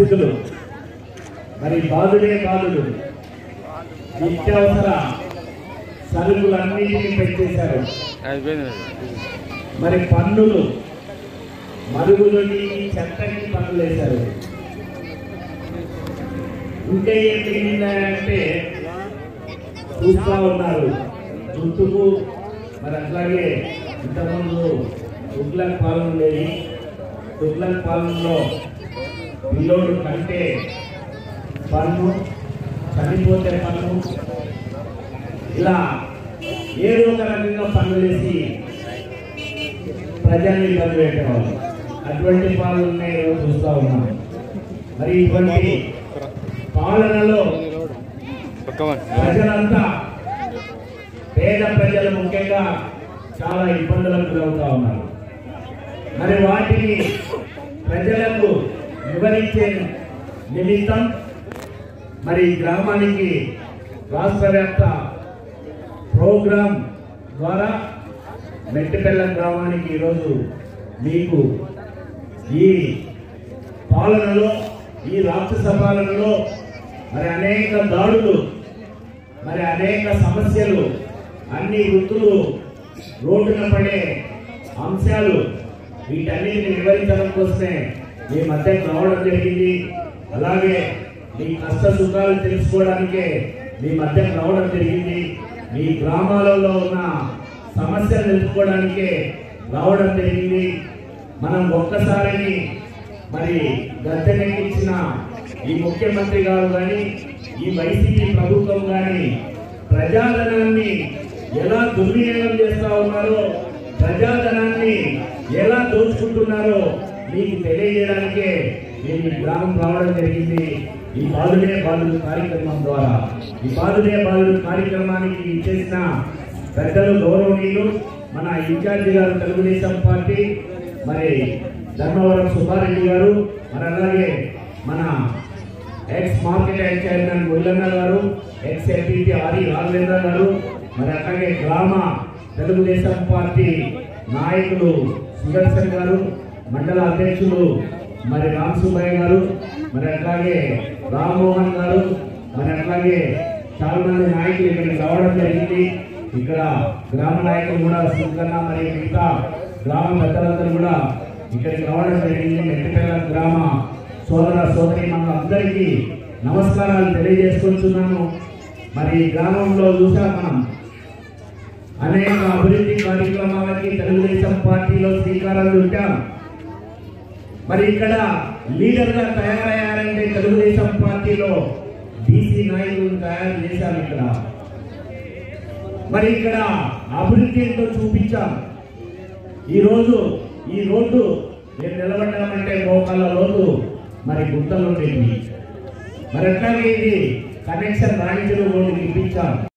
పరిస్థితులు మరి బాధుడే బాధుడు నిత్యావసర సరుకులన్నిటినీ పెట్టేశారు మరి పన్నులు మరుగులు నీటి చెత్తకి పన్నులు వేశారు ఇంకా ఏం మిగిలిందంటే చూస్తా ఉన్నారు జుట్టుకు మరి అట్లాగే ఇంతకుముందు తుగ్లక్ పాలన ఉండేది తుగ్లక్ పాలనలో పిల్లోడు కంటే పన్ను చనిపోతే పన్ను ఇలా ఏదో ఒక రకంగా పనులు వేసి ప్రజల్ని ఇబ్బంది పెట్టేవాళ్ళు అటువంటి పాలననే ఈరోజు చూస్తా ఉన్నాం మరి ఇటువంటి పాలనలో ప్రజలంతా పేద ప్రజలు ముఖ్యంగా చాలా ఇబ్బందులకు గురవుతా ఉన్నారు మరి వాటిని ప్రజలకు వివరించే నిమిత్తం మరి గ్రామానికి రాష్ట్ర వ్యాప్త ప్రోగ్రాం ద్వారా మెట్టిపెల్లం గ్రామానికి ఈరోజు మీకు ఈ పాలనలో ఈ రాక్షస పాలనలో మరి అనేక దాడులు మరి అనేక సమస్యలు అన్ని వృత్తులు రోడ్డున పడే అంశాలు వీటన్నిటిని వివరించడం కోసమే మీ మధ్యకు రావడం జరిగింది అలాగే మీ కష్ట సుఖాలు తెలుసుకోవడానికే మీ మధ్యకు రావడం జరిగింది మీ గ్రామాలలో ఉన్న సమస్యలు తెలుసుకోవడానికే రావడం జరిగింది మనం ఒక్కసారిని మరి గద్దెనెక్కించిన ఈ ముఖ్యమంత్రి గారు కానీ ఈ వైసీపీ ప్రభుత్వం కానీ ప్రజాధనాన్ని ఎలా దుర్వినియోగం చేస్తా ఉన్నారో ప్రజాధనాన్ని ఎలా దోచుకుంటున్నారో మీకు తెలియజేయడానికే నేను ఈ గ్రామం రావడం జరిగింది ఈ బాలుడే బాలుడు కార్యక్రమం ద్వారా ఈ బాలుడే బాలుడు కార్యక్రమానికి ఇచ్చేసిన పెద్దలు గౌరవనీయులు మన ఇన్ఛార్జి గారు తెలుగుదేశం పార్టీ మరి ధర్మవరం సుబ్బారెడ్డి గారు మరి అలాగే మన ex market yard chairman Mullanna గారు ఎక్స్ ఎంపీపీ ఆరి రాఘవేంద్ర గారు మరి అట్లాగే గ్రామ తెలుగుదేశం పార్టీ నాయకులు సుదర్శన్ గారు మండల అధ్యక్షులు మరి రామ్ సుబ్బయ్య గారు మరి అట్లాగే రామ్మోహన్ గారు మరి అట్లాగే చాలా మంది నాయకులు ఇక్కడికి రావడం జరిగింది ఇక్కడ గ్రామ నాయకులు కూడా సుంకన్న మరియు మిగతా గ్రామ పెద్దలందరూ కూడా ఇక్కడికి రావడం జరిగింది మెట్టిపేట గ్రామ సోదర సోదరి మన అందరికీ నమస్కారాలు తెలియజేసుకుంటున్నాను మరి ఈ గ్రామంలో చూసాం మనం అనేక అభివృద్ధి కార్యక్రమాలకి తెలుగుదేశం పార్టీలో శ్రీకారాలు చుట్టాం మరి ఇక్కడ లీడర్గా తయారయ్యారంటే తెలుగుదేశం పార్టీలో బీసీ నాయకులను తయారు చేశాం ఇక్కడ మరి ఇక్కడ అభివృద్ధి ఏంటో చూపించాం ఈరోజు ఈ రోడ్డు నేను నిలబడ్డామంటే మోకాళ్ళ లోతు మరి గుంతలు ఉండేవి మరి అట్లాగే ఇది కనెక్షన్ రాణించిన రోడ్డు ఇప్పించాం